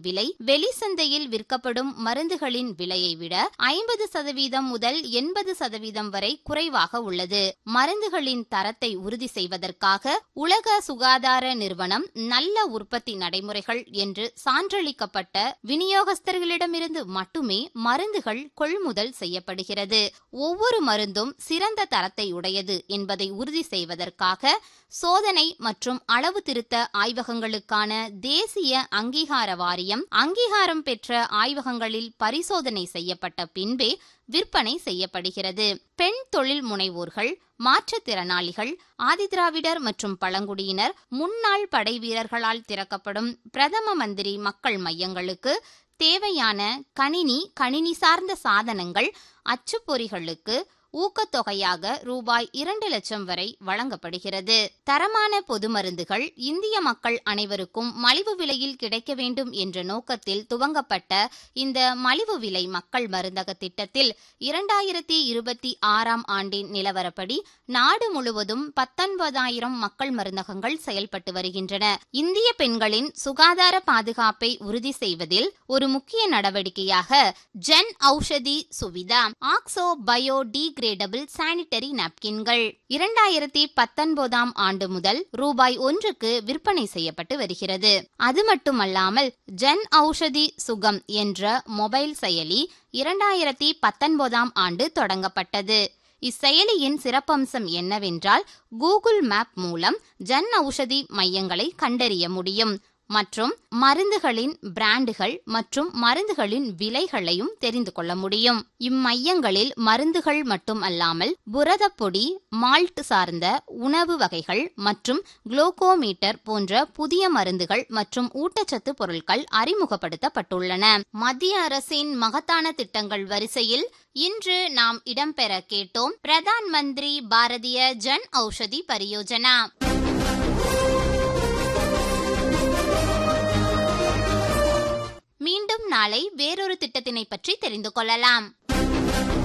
விலை வெளி சந்தையில் விற்கப்படும் மருந்துகளின் விலையை விட ஐம்பது சதவீதம் முதல் எண்பது சதவீதம் வரை குறைவாக உள்ளது மருந்துகளின் தரத்தை உறுதி செய்வதற்காக உலக சுகாதார நிறுவனம் நல்ல உற்பத்தி நடைமுறைகள் என்று சான்றளிக்கப்பட்ட விநியோகஸ்தர்களிடமிருந்து மட்டுமே மருந்துகள் கொள்முதல் செய்யப்படுகிறது ஒவ்வொரு மருந்தும் சிறந்த தரத்தை உடையது என்பதை உறுதி செய்வதற்காக சோதனை மற்றும் அளவு திருத்த ஆய்வகங்களுக்கான தேசிய அங்கீகார வாரியம் அங்கீகாரம் பெற்ற ஆய்வகங்களில் பரிசோதனை செய்யப்பட்ட பின்பே விற்பனை செய்யப்படுகிறது பெண் தொழில் முனைவோர்கள் மாற்றுத்திறனாளிகள் ஆதிதிராவிடர் மற்றும் பழங்குடியினர் முன்னாள் படை வீரர்களால் திறக்கப்படும் பிரதம மந்திரி மக்கள் மையங்களுக்கு தேவையான கணினி கணினி சார்ந்த சாதனங்கள் அச்சுப்பொறிகளுக்கு ஊக்கத்தொகையாக ரூபாய் இரண்டு லட்சம் வரை வழங்கப்படுகிறது தரமான பொது மருந்துகள் இந்திய மக்கள் அனைவருக்கும் மலிவு விலையில் கிடைக்க வேண்டும் என்ற நோக்கத்தில் துவங்கப்பட்ட இந்த மலிவு விலை மக்கள் மருந்தக திட்டத்தில் இரண்டாயிரத்தி இருபத்தி ஆறாம் ஆண்டின் நிலவரப்படி நாடு முழுவதும் பத்தொன்பதாயிரம் மக்கள் மருந்தகங்கள் செயல்பட்டு வருகின்றன இந்திய பெண்களின் சுகாதார பாதுகாப்பை உறுதி செய்வதில் ஒரு முக்கிய நடவடிக்கையாக Jan Aushadhi Suvidha oxo biodegradable sanitary நாப்கின்கள் இரண்டாயிரத்தி பத்தொன்பதாம் ஆண்டு முதல் ரூபாய் ஒன்றுக்கு விற்பனை செய்யப்பட்டு வருகிறது அது மட்டுமல்லாமல் ஜன் ஔஷதி சுகம் என்ற மொபைல் செயலி இரண்டாயிரத்தி பத்தொன்பதாம் ஆண்டு தொடங்கப்பட்டது இச்செயலியின் சிறப்பம்சம் என்னவென்றால் கூகுள் மேப் மூலம் ஜன் ஔஷதி மையங்களை கண்டறிய முடியும் மற்றும் மருந்துகளின் பிராண்டுகள் மற்றும் மருந்துகளின் விலைகளையும் தெரிந்து கொள்ள முடியும் இம்மையங்களில் மருந்துகள் மட்டும் அல்லாமல் புரதப்பொடி மால்ட் சார்ந்த உணவு வகைகள் மற்றும் குளோகோமீட்டர் போன்ற புதிய மருந்துகள் மற்றும் ஊட்டச்சத்து பொருட்கள் அறிமுகப்படுத்தப்பட்டுள்ளன மத்திய அரசின் மகத்தான திட்டங்கள் வரிசையில் இன்று நாம் இடம்பெற கேட்டோம் பிரதான் மந்திரி பாரதிய ஜன் ஔஷதி பரியோஜனா மீண்டும் நாளை வேறொரு திட்டத்தினை பற்றி தெரிந்து கொள்ளலாம்